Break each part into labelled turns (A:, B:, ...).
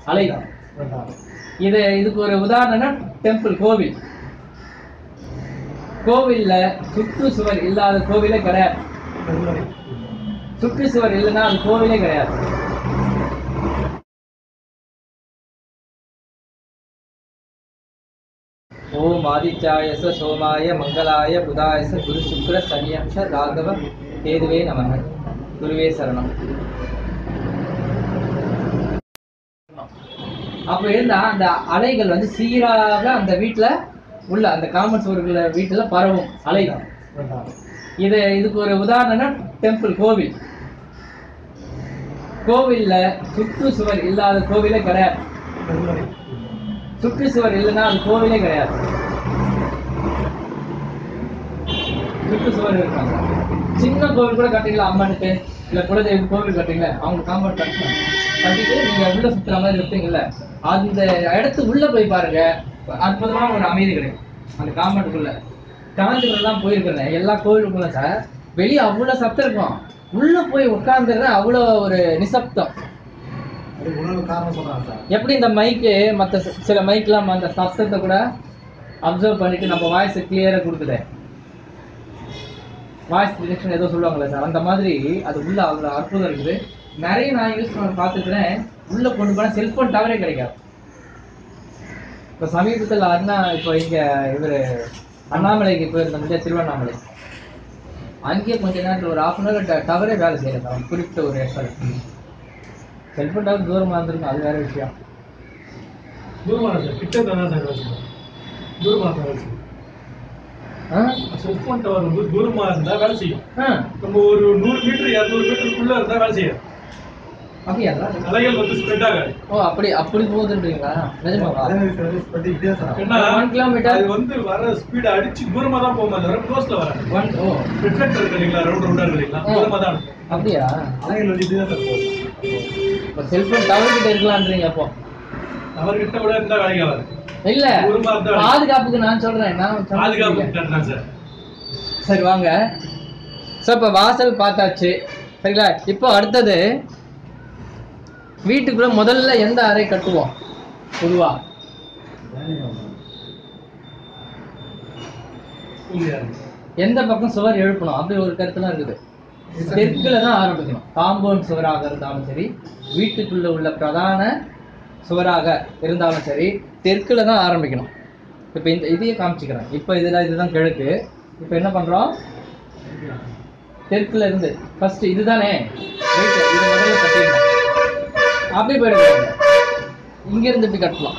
A: அலைதான் இது இதுக்கு ஒரு உதாரணம் டெம்பிள் கோவில் கோவில்ல சுற்றுச்சுவர் இல்லாத கோவிலே கிடையாது சுற்றுச்சுவர் இல்லைன்னா அது கோவிலே கிடையாது ஓம் ஆதித்யாயச சோமாய மங்களாய புதாயச குரு சுக்ர சனியம்ச ராகவ கேதுவே நமக குருவே சரணம் அப்ப இருந்தா அந்த அலைகள் வந்து சீராக அந்த வீட்டுல உள்ள அந்த காமன் சுவர்கள வீட்டுல பரவும் அலைகள் இது இதுக்கு ஒரு உதாரணம் டெம்பிள் கோவில் கோவில்ல சுற்றுச்சுவர் இல்லாத கோவிலே கிடையாது சுற்றுச்சுவர் இல்லைன்னா அது கோவிலே கிடையாது சுற்றுச்சுவர் இருக்காங்க சின்ன கோவில் கூட கட்டுறீங்களா அம்மனுக்கு இல்ல குலதெய்வம் கோவில் கட்டுறீங்களா அவங்க காம்பவுண்ட் கட்டணும் கட்டிட்டு நீங்க உள்ள சுத்துற மாதிரி இருப்பீங்கல்ல அந்த இடத்து உள்ள போய் பாருங்க அற்புதமான ஒரு அமைதி கிடைக்கும் அந்த காம்பவுண்டுக்குள்ள காஞ்சிபுரம்லாம் போயிருக்கிறேன் எல்லா கோவிலுக்குள்ள சார் வெளியே அவ்வளவு சத்தம் இருக்கும் உள்ள போய் உட்கார்ந்துடுற அவ்வளவு ஒரு நிசப்தம்
B: அதுக்கு உணவு காரணம் சொல்றாங்க சார்
A: எப்படி இந்த மைக்கு மற்ற சில மைக்லாம் அந்த சத்தத்தை கூட அப்சர்வ் பண்ணிட்டு நம்ம வாய்ஸ் கிளியரா கொடுக்குது வாய்ஸ் டிடெக்ஷன் ஏதோ சொல்லுவாங்களே சார் அந்த மாதிரி அது உள்ள அவ்வளோ அற்புதம் இருக்குது நிறைய நான் யூஸ் பண்ண பார்த்துக்கிறேன் உள்ள கொண்டு போனால் செல்போன் டவரே கிடைக்காது இப்போ சமீபத்தில் அண்ணா இப்போ இங்க இவர் அண்ணாமலைக்கு போயிருந்தோம் இல்லையா திருவண்ணாமலை அங்கேயே கொஞ்ச நேரத்தில் ஒரு ஹாஃப் அன் ஹவர் டவரே வேலை செய்யல சார் குறிப்பிட்ட ஒரு இடத்துல செல்போன் டவர் தூரமாக இருந்திருக்கும் அது வேற விஷயம்
B: தூரமான சார் கிட்ட தானே சார் வச்சுக்கோங்க தூரமாக சார் வச்சுக்கோங்க
A: ஆ
B: செல்போன் டவர் வந்து தூரமா இருந்தா வேலை செய்யும்
A: ஆ
B: நம்ம ஒரு நூறு மீட்டர் இரநூறு மீட்டருக்குள்ள இருந்தா வேலை செய்யும்
A: அப்படியா
B: அலைகள் வந்து ஸ்ப்ரெட் ஆகாது
A: ஓ அப்படி அப்படி போகுதுன்றீங்களா நிஜமாவா
B: ஏன்னா
A: One kilometer.
B: அது வந்து வர ஸ்பீட் அடிச்சு தூரமா தான் போகும் அது வர க்ளோஸ்ல வராது
A: ஒன் ஓ
B: ரிஃப்ளெக்டர் இருக்கு இல்லைங்களா ரவுண்ட் ரவுண்டா இருக்கு இல்லைங்களா
A: ஆ.
B: தூரமா தான் இருக்கும்
A: அப்படியா
B: அலைகள் வந்து இதுதான் சார் போகும்
A: இப்போ செல்போன் டவர் கிட்ட இருக்கலான்றீங்க அப்போ
B: அவர்கிட்ட கூட இருந்தா வேலைக்கு ஆகாது
A: இல்ல
B: தூரமா இருந்தா வேலை.
A: பாதுகாப்புக்கு நான் சொல்றேன் நான் சொல்றது
B: பாதுகாப்பு
A: இல்ல.
B: கட்டுறேன் சார்
A: சரி வாங்க ஸோ இப்போ வாசல் பார்த்தாச்சு சரிங்களா இப்போ அடுத்தது வீட்டுக்குள்ள முதல்ல எந்த அறை கட்டுவோம் பொதுவா
B: புரியுதா?
A: எந்த பக்கம் சுவர் எழுப்பணும் அப்படி ஒரு கருத்துலாம் இருக்குது தெற்குல தான் ஆரம்பிக்கணும் காம்பவுண்ட் சுவராக இருந்தாலும் சரி வீட்டுக்குள்ள உள்ள பிரதான சுவராக இருந்தாலும் சரி தெற்குல தான் ஆரம்பிக்கணும் இப்போ இந்த இதையே காமிச்சிக்கிறேன் இப்போ இதில் இதுதான் கிழக்கு இப்போ என்ன பண்றோம் தெற்குல இருந்து ஃபர்ஸ்ட் இதுதானே ரைட் இது முதல்ல கட்டிடணும் அப்படி போயிடுவாங்க இங்க இருந்து இப்படி கட்டலாம்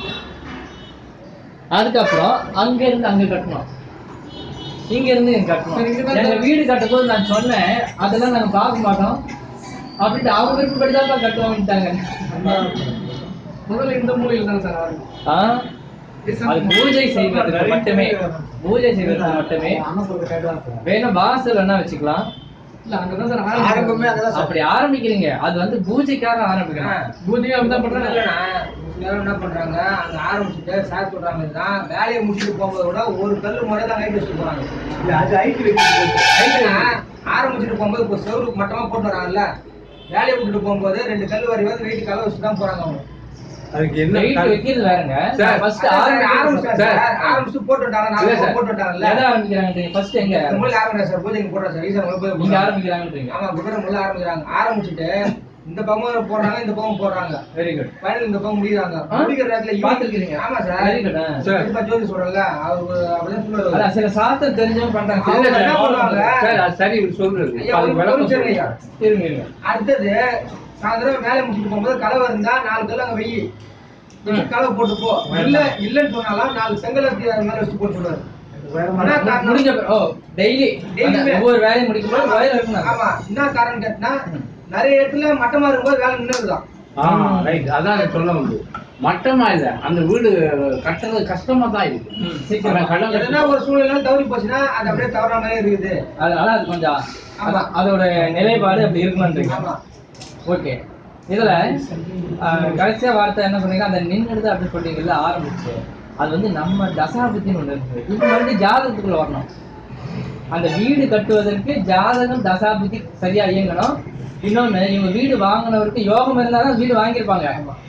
A: அதுக்கப்புறம் அங்க இருந்து அங்க கட்டணும் இங்க இருந்து இங்க கட்டணும் எங்க வீடு கட்டும்போது நான் சொன்னேன் அதெல்லாம் நாங்க பார்க்க மாட்டோம் அப்படின்ட்டு அவங்க விருப்பப்படி தான் கட்டுவாங்கட்டாங்க
B: முதல்ல இந்த மூலையில தான் சார் ஆரம்பிக்கும்.
A: ஆ அது பூஜை செய்வதற்கு மட்டுமே பூஜை செய்வதற்கு மட்டுமே வேணும் வாசல் வேணா வச்சுக்கலாம்
B: இல்ல அங்கதான் சார்
C: ஆரம்பமே அங்கதான் சார்.
A: அப்படி ஆரம்பிக்கிறீங்க அது வந்து பூஜைக்காக ஆரம்பிக்கணும்
B: பூஜையும் அப்படிதான் பண்றாங்க
C: இல்லைண்ணா, ஒரு சிலர் என்ன பண்றாங்க அங்க ஆரம்பிச்சுட்டு சார் சொல்றாங்க தான் வேலையை முடிச்சுட்டு போகும்போது கூட ஒரு கல்லு முறை தான் ஹைட் வச்சுட்டு போறாங்க
B: அது ஹைட்
C: ஹைட்னா ஆரம்பிச்சுட்டு போகும்போது இப்போ செவருக்கு மட்டமா போட்டு வராங்கல்ல வேலையை விட்டுட்டு போகும்போது ரெண்டு கல் வரி வந்து வெயிட் கல்ல வச்சுட்டு தான் போறாங்க அவங்க
B: அதுக்கு
A: வெயிட் வைக்கிறது வேறங்க
B: சார்,
A: ஃபர்ஸ்ட்
C: அதான் சார்,
A: ஆரம்பிச்சு
C: ஆரம்பிச்சிட்டாங்க சார். ஆரம்பிச்சுட்டு போட்டு விட்டாங்க
A: இல்ல
C: நாலு
A: சார்.
C: போட்டு விட்டாங்கல்ல
A: எதை ஆரம்பிக்கிறாங்க ஃபர்ஸ்ட் எங்க
C: இந்த முள்ள ஆரம்பிக்கிறாங்க சார் பூஜைக்கு போடுறாங்க சார் ஈஸ்வரன் போய்
A: நீங்க ஆரம்பிக்கிறாங்கன்றீங்க
C: ஆமா குதிரை முள்ள ஆரம்பிக்கிறாங்க ஆரம்பிச்சுட்டு இந்த பக்கம் போடுறாங்க இந்த பக்கம் போடுறாங்க
A: வெரி குட்
C: ஃபைனல் இந்த பக்கம் முடியுறாங்க
A: ஆ?
C: முடிக்கிற நேரத்துல
A: பார்த்திருக்கீங்க?
C: ஆமா சார்
A: வெரி குட்
B: சார்.
C: திருப்பா ஜோதி சொல்றல அவரு அப்படிதான் சொல்லுவாரு
A: அதான் சில சாஸ்திரம் தெரிஞ்சவங்க பண்றாங்க
C: அவங்க
A: இல்ல,
C: என்ன
A: சார்,
C: பண்ணுவாங்க?
A: சார், அது சரி இவர் சொல்றது
C: ஐயா,
A: அதுக்கு
C: ஒரு
A: விளக்கம்
C: நிமிஷம்
A: சொல்லுங்க.
C: ஐயா.
A: இருங்க இருங்க
C: அடுத்தது சாயந்தரம் வேலை முடிச்சுட்டு போகும்போது கலவை இருந்தா நாலு கல் அங்க வெயி
A: ம்.
C: கலவை போட்டு போ இல்ல இல்லன்னு சொன்னாலும் நாலு செங்கல் எடுத்து அது மேல வச்சு போட்டு சொல்லுவாரு என்ன காரணம்?
A: முடிஞ்ச பிற- ஓ டெய்லி
C: Daily.
A: ஒவ்வொரு வேலையும் முடிக்கும் போது வயல் இருக்கணும்
C: ஆமா என்ன காரணம் கேட்டா நிறைய இடத்துல மட்டமா இருக்கும்போது வேலை நின்றுதான்
D: ஆ ரைட் அதான் எனக்கு சொல்ல வந்து மட்டமா இல்ல அந்த வீடு கட்டுறது கஷ்டமா தான் இருக்கு
A: ம், சீக்கிரம்
D: அவன் கடன்
C: எதனா ஒரு சூழ்நிலை தவறி போச்சுன்னா அது அப்படியே தவறாமலே இருக்குது
A: அதனால அது கொஞ்சம்
C: ஆமா.
A: அதான், அதோட நிலைப்பாடு அப்படி இருக்கணும்ன்றீங்க
C: ஆமா
A: ஓகே இதுல ஆஹ், கடைசியா வார்த்தை என்ன சொன்னீங்க அந்த நின்னுடுது அப்படின்னு சொல்றீங்கல்ல ஆரம்பிச்சு அது வந்து நம்ம தசாபுத்தின்னு ஒண்ணு இருக்கு இது மறுபடியும் ஜாதகத்துக்குள்ள வரணும் அந்த வீடு கட்டுவதற்கு ஜாதகம் தசாபுத்தி சரியா இயங்கணும் இன்னொன்னு இவங்க வீடு வாங்கினவருக்கு யோகம் இருந்தாதான் வீடு வாங்கியிருப்பாங்க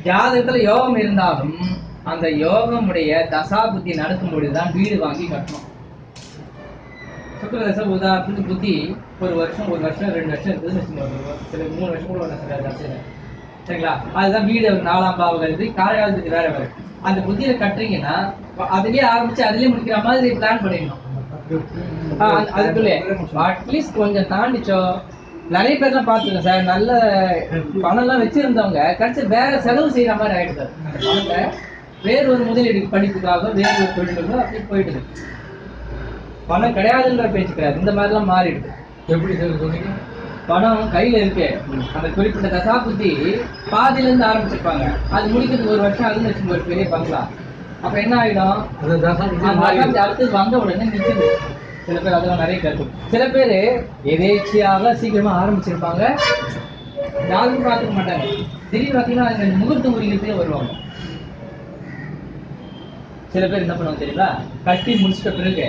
A: ஜாதகத்துல யோகம் இருந்தாலும் அந்த யோகமுடைய தசா புத்தி நடக்கும் பொழுதுதான் வீடு வாங்கி கட்டணும் சுக்கர தசை உதாரணத்துக்கு புத்தி ஒரு வருஷம் ஒரு வருஷம் ரெண்டு வருஷம் இருக்குதுன்னு வச்சுக்கோங்க சில மூணு வருஷம் கூட வரலாம் சில தசையில சரிங்களா அதுதான் வீடு ஒரு நாலாம் பாவகத்துக்கு காலகாலத்துக்கு வேற வேற அந்த புத்தியில கட்டுறீங்கன்னா அதுலயே ஆரம்பிச்சு அதுலயே முடிக்கிற மாதிரி பிளான் பண்ணிடணும் ஆ, அது- அதுக்குள்ளே அட்லீஸ்ட் கொஞ்சம் தாண்டிச்சோ நிறைய பேர்லாம் பார்த்துருக்கேன் சார் நல்ல பணம்லாம் வச்சிருந்தவங்க கடைசி வேற செலவு செய்யற மாதிரி ஆயிடுது அந்த பணத்தை வேற ஒரு முதலீடு படிப்புக்காக வேற ஒரு தொழிலுக்கோ அப்படி போயிடுது பணம் கிடையாதுன்ற பேச்சு கிடையாது இந்த மாதிரிலாம் மாறிடுது
D: எப்படி சார் சொன்னீங்க
A: பணம் கையில இருக்கு அந்த குறிப்பிட்ட தசாபுத்தி பாதியில இருந்து ஆரம்பிச்சிருப்பாங்க அது முடிக்கிறதுக்கு ஒரு வருஷம் அதுன்னு வச்சுக்கோங்க ஒரு பெரிய பங்களா அப்ப என்ன ஆயிடும்
B: அந்த தசா
A: அந்த மகாந்தி அடுத்தது வந்த உடனே நிக்குது சில பேர் அதெல்லாம் நிறைய கருத்து சில பேர் எதேச்சியாக சீக்கிரமா ஆரம்பிச்சிருப்பாங்க யாரும் பார்த்துக்க மாட்டாங்க திடீர்னு பார்த்தீங்கன்னா அந்த முகூர்த்த உரிக்கிறதே வருவாங்க சில பேர் என்ன பண்ணுவாங்க தெரியுங்களா கட்டி முடிச்சிட்ட பிறகு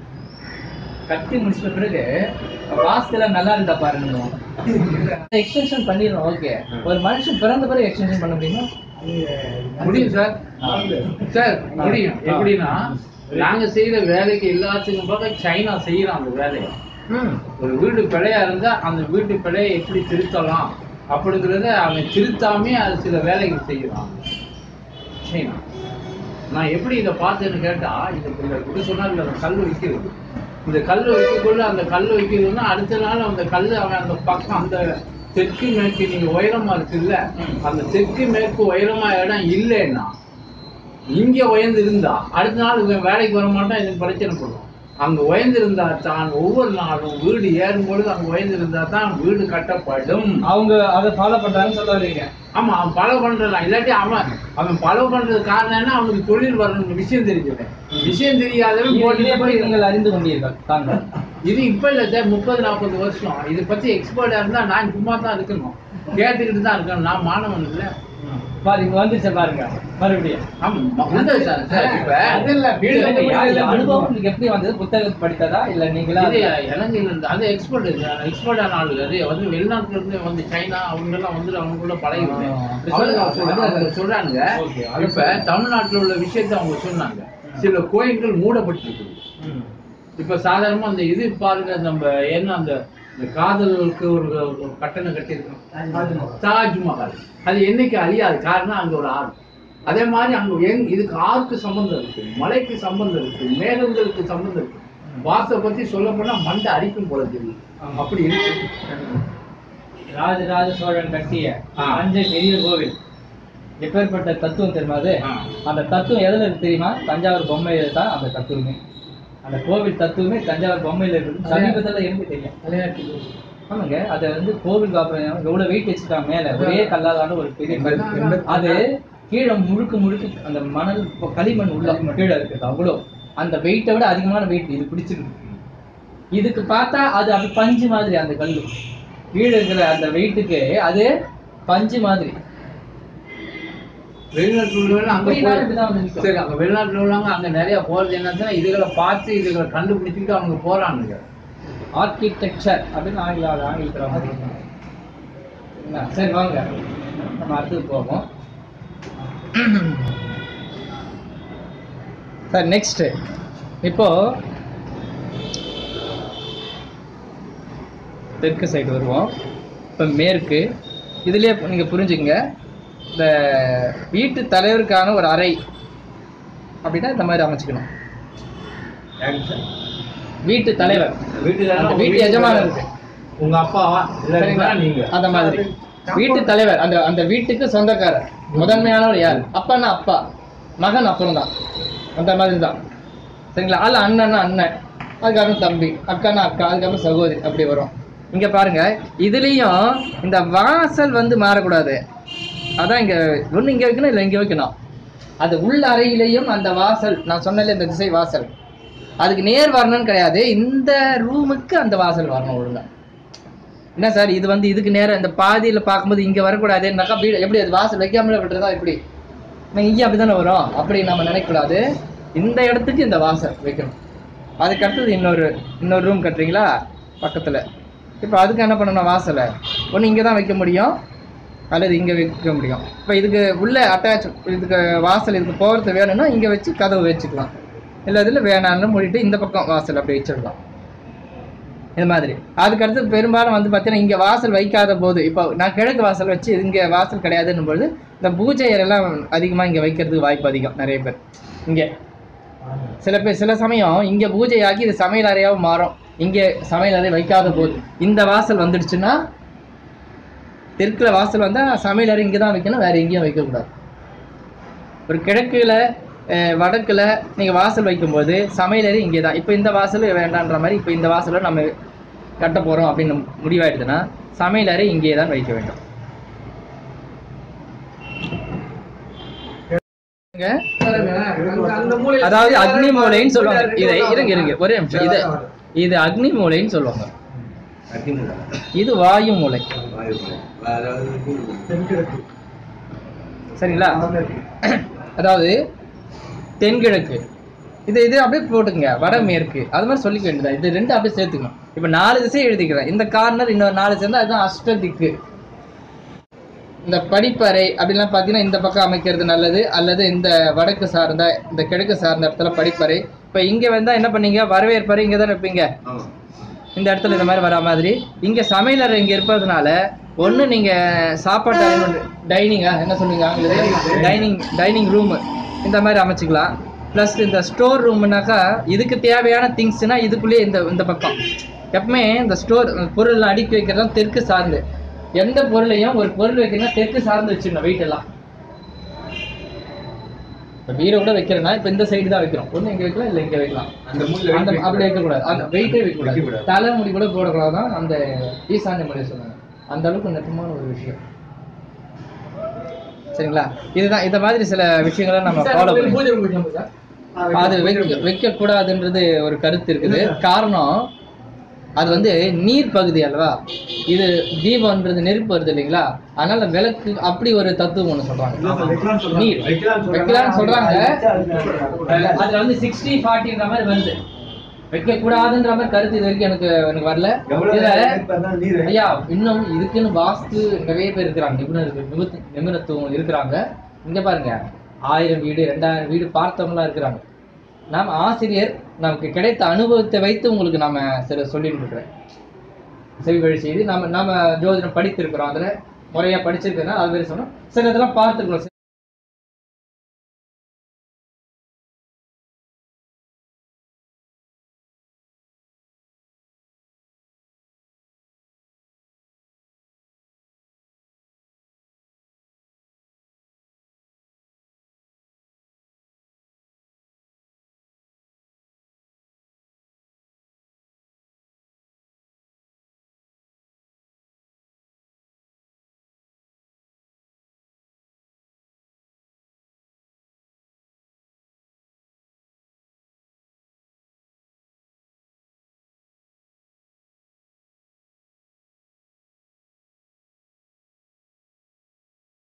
A: கட்டி முடிச்சிட்ட பிறகு வாஸ்துல நல்லா இருந்தா பாருங்க எக்ஸ்டென்ஷன் பண்ணிடுறோம் ஓகே ஒரு மனுஷன் பிறந்த பிறகு எக்ஸ்டென்ஷன் பண்ண முடியுமா
D: முடியும் சார் சார் முடியும் எப்படின்னா நாங்க செய்யற வேலைக்கு எல்லாத்துக்கும் பார்க்க சைனா செய்யறோம் அந்த வேலையை
A: ம்
D: ஒரு வீடு பிழையா இருந்தா அந்த வீட்டு பிழையை எப்படி திருத்தலாம் அப்படிங்கிறத அவன் திருத்தாமே அது சில வேலைகள் செய்யறான் சைனா நான் எப்படி இதை பார்த்தேன்னு கேட்டா இது இந்த இப்படி சொன்னார்ல அந்த கல் வைக்கிறது இந்த கல் வைக்கக்குள்ள அந்த கல் வைக்கிறதுன்னா அடுத்த நாள் அந்த கல் அவன் அந்த பக்கம் அந்த தெற்கு மேற்கு நீங்க உயரமா இருக்குல்ல அந்த தெற்கு மேற்கு உயரமா இடம் இல்லைன்னா இங்க உயர்ந்து இருந்தா அடுத்த நாள் இவன் வேலைக்கு வர மாட்டான் இதுக்கு பிரச்சனை பண்ணும் அங்க உயர்ந்து இருந்தா தான் ஒவ்வொரு நாளும் வீடு ஏறும் பொழுது அங்க உயர்ந்து இருந்தா தான் வீடு கட்டப்படும்
A: அவங்க அதை ஃபாலோ பண்றாங்கன்னு சொல்ல வரீங்க
D: ஆமா அவன் பல பண்றான் இல்லாட்டி அவன் அவன் பல பண்றது காரணம் என்ன அவனுக்கு தொழில் வரணும் விஷயம் தெரிஞ்சவன் விஷயம் தெரியாதவன் போட்டு
A: இதே போய் நீங்கள் அறிந்து கொண்டீர்கள் தாங்கள்
D: இது இப்ப இல்ல சார் முப்பது நாற்பது வருஷம் இதை பத்தி எக்ஸ்பர்ட்டா இருந்தா நான் சும்மா தான் இருக்கணும் கேட்டுக்கிட்டு தான் இருக்கணும் நான் மாணவன் இல்ல
A: பாரு இங்க வந்துச்சு பாருங்க மறுபடியும்
D: ஆமா உண்டு சார் சார் இப்ப
B: அது இல்ல வீடு
A: இல்லைங்க,
B: வந்து
A: யாரு-
B: வீடு
A: அனுபவம் உங்களுக்கு எப்படி வந்தது புத்தகத்தை படித்ததா இல்ல நீங்களா
D: இது இலங்கையில இருந்து அது எக்ஸ்பர்ட் எக்ஸ்பர்ட்டான ஆளு அது வந்து வெளிநாட்டுல இருந்து வந்து சைனா அவங்க எல்லாம் வந்து அவங்களுக்குள்ள பழகிருந்தேன்
A: ஆ, அப்படி
D: அவங்க
A: சொல்லுங்க.
D: சொல்றாங்க, அவங்க சொல்றாங்க
A: Okay, அது
D: இப்ப தமிழ்நாட்டுல உள்ள விஷயத்தை அவங்க சொன்னாங்க சில கோயில்கள் மூடப்பட்டிருக்குது
A: ம்.
D: இப்ப சாதாரணமா அந்த இது பாருங்க நம்ம என்ன அந்த இந்த காதலுக்கு ஒரு ஒரு கட்டணம் கட்டியிருக்கோம் தாஜ்மஹால் அது என்னைக்கு அழியாது காரணம் அங்க ஒரு ஆறு அதே மாதிரி அங்க எங் இதுக்கு ஆறுக்கு சம்பந்தம் இருக்கு மலைக்கு சம்பந்தம் இருக்கு மேகங்களுக்கு சம்பந்தம் இருக்கு வாசை பத்தி சொல்ல போனா மண்டை அரிக்கும் போல தெரியும் அப்படி இருக்கு
A: ராஜராஜ சோழன் கட்டிய
D: ஆ.
A: தஞ்சை பெரிய கோவில் எப்பேற்பட்ட தத்துவம் தெரியுமா அது
D: ஆ.
A: அந்த தத்துவம் எதுல இருக்கு தெரியுமா தஞ்சாவூர் பொம்மையில தான் அந்த தத்துவமே அந்த கோவில் தத்துவமே தஞ்சாவூர் பொம்மையில இருக்கு சமீபத்துல இருந்து தெரியும்
B: விளையாட்டு
A: ஆமாங்க அதை வந்து கோவில் காப்புறம் எவ்வளவு வெயிட் வச்சுட்டாங்க மேல ஒரே கல்லாதான ஒரு பெரிய கல் அது கீழே முழுக்க முழுக்க அந்த மணல் இப்போ களிமண் உள்ள கீழே இருக்குது அவ்வளோ அந்த வெயிட்டை விட அதிகமான வெயிட் இது பிடிச்சிருக்கு இதுக்கு பார்த்தா அது அப்படி பஞ்சு மாதிரி அந்த கல்லு கீழே இருக்கிற அந்த வெயிட்டுக்கு அது பஞ்சு மாதிரி
D: வெளிநாட்டுல உள்ளவங்க அங்க
A: அப்படின்னா
D: போய்
A: இப்படிதான் வந்து நிக்கும்.
D: சரி அங்க வெளிநாட்டுல உள்ளவங்க அங்க நிறைய போறது என்னன்னா இதுகளை பார்த்து இதுகளை கண்டுபிடிச்சிட்டு அவங்க போறானுங்க
A: ஆர்கிடெக்சர் அப்படின்னு ஆங்கில ஆங்கிலத்தில் வந்து என்ன, சரி வாங்க நம்ம அடுத்தது போவோம் சார் நெக்ஸ்ட் இப்போ தெற்கு சைடு வருவோம் இப்போ மேற்கு இதுலயே நீங்க புரிஞ்சுங்க இந்த வீட்டு தலைவருக்கான ஒரு அறை அப்படின்னா இந்த மாதிரி அமைச்சுக்கணும் வீட்டு தலைவர்
D: வீட்டுல
A: அந்த வீட்டு எஜமானருக்கு
D: உங்க அப்பாவா
A: சரிங்களா
D: இல்ல நீங்க
A: அந்த மாதிரி வீட்டு தலைவர் அந்த அந்த வீட்டுக்கு சொந்தக்காரர் முதன்மையானவர் யார் அப்பான்னா அப்பா மகன் அப்புறம் தான் அந்த மாதிரி தான் சரிங்களா அல்ல அண்ணன்னா அண்ணன் அதுக்கப்புறம் தம்பி அக்கானா அக்கா அதுக்கப்புறம் சகோதரி அப்படி வரும் இங்க பாருங்க இதுலயும் இந்த வாசல் வந்து மாறக்கூடாது அதான் இங்க ஒண்ணு இங்க வைக்கணும் இல்லை இங்க வைக்கணும் அது உள்ள அறையிலையும் அந்த வாசல் நான் சொன்னல இந்த திசை வாசல் அதுக்கு நேர் வரணும்னு கிடையாது இந்த ரூமுக்கு அந்த வாசல் வரணும் ஒழுங்கா என்ன சார் இது வந்து இதுக்கு நேரம் இந்த பாதியில பார்க்கும்போது இங்க வரக்கூடாதுன்னாக்கா வீடு எப்படி அது வாசல் வைக்காமலே விட்டுறதா இப்படி நான் இங்கே அப்படிதானே வரும் அப்படி நம்ம நினைக்கக்கூடாது இந்த இடத்துக்கு இந்த வாசல் வைக்கணும் அதுக்கு அடுத்தது இன்னொரு இன்னொரு ரூம் கட்டுறீங்களா பக்கத்துல இப்போ அதுக்கு என்ன பண்ணணும் வாசலை ஒன்று இங்கே தான் வைக்க முடியும் அல்லது இங்கே வைக்க முடியும் இப்போ இதுக்கு உள்ள அட்டாச் இதுக்கு வாசல் இதுக்கு போகிறது வேணும்னா இங்கே வச்சு கதவு வச்சுக்கலாம் இல்லை இதில் வேணாம்னு மூடிட்டு இந்த பக்கம் வாசல் அப்படி வச்சிடலாம் இந்த மாதிரி அதுக்கடுத்து பெரும்பாலும் வந்து பார்த்தீங்கன்னா இங்கே வாசல் வைக்காத போது இப்போ நான் கிழக்கு வாசல் வச்சு இங்கே வாசல் கிடையாதுன்னும் பொழுது இந்த பூஜை அறையெல்லாம் அதிகமாக இங்கே வைக்கிறதுக்கு வாய்ப்பு அதிகம் நிறைய பேர் இங்கே சில பேர் சில சமயம் இங்கே பூஜை ஆகி இது சமையல் அறையாகவும் மாறும் இங்கே சமையல் அறை வைக்காத போது இந்த வாசல் வந்துடுச்சுன்னா தெற்குல வாசல் வந்தால் சமையல் அறை இங்கே தான் வைக்கணும் வேறு எங்கேயும் வைக்கக்கூடாது ஒரு கிழக்குல அஹ், வடக்குல நீங்கள் வாசல் வைக்கும்போது சமையல் அறை இங்கே தான் இப்போ இந்த வாசல் வேண்டான்ற மாதிரி இப்போ இந்த வாசலை நம்ம கட்ட போகிறோம் அப்படின்னு முடிவாயிடுதுன்னா சமையல் அறை இங்கே தான் வைக்க வேண்டும் இங்க
C: அந்த- அந்த மூலையில
A: அதாவது அக்னி மூலைன்னு சொல்லுவாங்க இதை இருங்க இருங்க ஒரே நிமிஷம் இது இது அக்னி மூலைன்னு சொல்லுவாங்க இது வாயு மூலை
B: தென்கிழக்கு
A: சரிங்களா அதாவது தென்கிழக்கு இது இது அப்படியே போட்டுக்கங்க வடமேற்கு அது மாதிரி சொல்லிக்க வேண்டியதா இது ரெண்டு அப்படியே சேர்த்துக்கணும் இப்போ நாலு திசை எழுதிக்கிறேன் இந்த கார்னர் இன்னொரு நாலு சேர்ந்தா அதுதான் அஷ்ட திக்கு இந்த படிப்பறை அப்படிலாம் பார்த்தீங்கன்னா இந்த பக்கம் அமைக்கிறது நல்லது அல்லது இந்த வடக்கு சார்ந்த இந்த கிழக்கு சார்ந்த இடத்துல படிப்பறை இப்போ இங்கே வந்தால் என்ன பண்ணீங்க வரவேற்பறை இங்கே தான் வைப்பீங்க இந்த இடத்துல இந்த மாதிரி வரா மாதிரி இங்கே சமையலறை இங்கே இருப்பதுனால ஒன்று நீங்கள் சாப்பாட்டு டைனிங்கா என்ன சொன்னீங்க ஆங்கிலத்தில் டைனிங் டைனிங் ரூமு இந்த மாதிரி அமைச்சிக்கலாம் ப்ளஸ் இந்த ஸ்டோர் ரூம்னாக்கா இதுக்கு தேவையான திங்ஸ்னா இதுக்குள்ளேயே இந்த இந்த பக்கம் எப்பவுமே இந்த ஸ்டோர் பொருள் அடுக்கி வைக்கிறதும் தெற்கு சார்ந்து எந்த பொருளையும் ஒரு பொருள் வைக்கணும்னா தெற்கு சார்ந்து வச்சிடணும் வெயிட் எல்லாம் இப்போ பீரோ கூட வைக்கிறேன்னா இப்போ இந்த சைடு தான் வைக்கிறோம் ஒன்று இங்கே வைக்கலாம் இல்லை இங்கே வைக்கலாம்
E: அந்த மூலையில
A: அந்த
E: weight
A: அப்படி வைக்கக்கூடாது அந்த வெயிட்டே வைக்கக்கூடாது
E: வைக்கக்கூடாது.
A: தலைமுடி கூட போடக்கூடாது தான் அந்த ஈசான்ய முறை சொன்னாங்க அந்த அளவுக்கு நெருக்கமான ஒரு விஷயம் சரிங்களா இதுதான் இந்த மாதிரி சில விஷயங்களை நம்ம ஃபாலோ பண்ணி
C: பூஜை ரூம் வைக்கணும் சார்
A: அது வைக்க வைக்கக்கூடாதுன்றது ஒரு கருத்து இருக்குது காரணம் அது வந்து நீர் பகுதி அல்லவா இது தீபம்ன்றது நெருப்பு வருது இல்லைங்களா அதனால விளக்கு அப்படி ஒரு தத்துவம் ஒன்று சொல்றாங்க நீர் வைக்கலாம்னு சொல்றாங்க அதுல வந்து சிக்ஸ்டி ஃபார்ட்டின்ற மாதிரி வருது வைக்க கூடாதுன்ற மாதிரி கருத்து இது வரைக்கும் எனக்கு எனக்கு வரல இதுல ஐயா இன்னும் இதுக்குன்னு வாஸ்து நிறைய பேர் இருக்கிறாங்க நிபுணர்கள் நிபுண- நிபுணத்துவம் இருக்கிறாங்க இங்க பாருங்க ஆயிரம் வீடு ரெண்டாயிரம் வீடு பார்த்தவங்களா இருக்கிறாங்க நாம் ஆசிரியர் நமக்கு கிடைத்த அனுபவத்தை வைத்து உங்களுக்கு நாம சில சொல்லிட்டு இருக்கிறேன் செவி வழி செய்து நாம நாம ஜோதிடம் படித்திருக்கிறோம் அதுல முறையா படிச்சிருக்கிறதுனால அது மாதிரி சொன்னோம் சில இதெல்லாம் பார்த்துருக்கணும்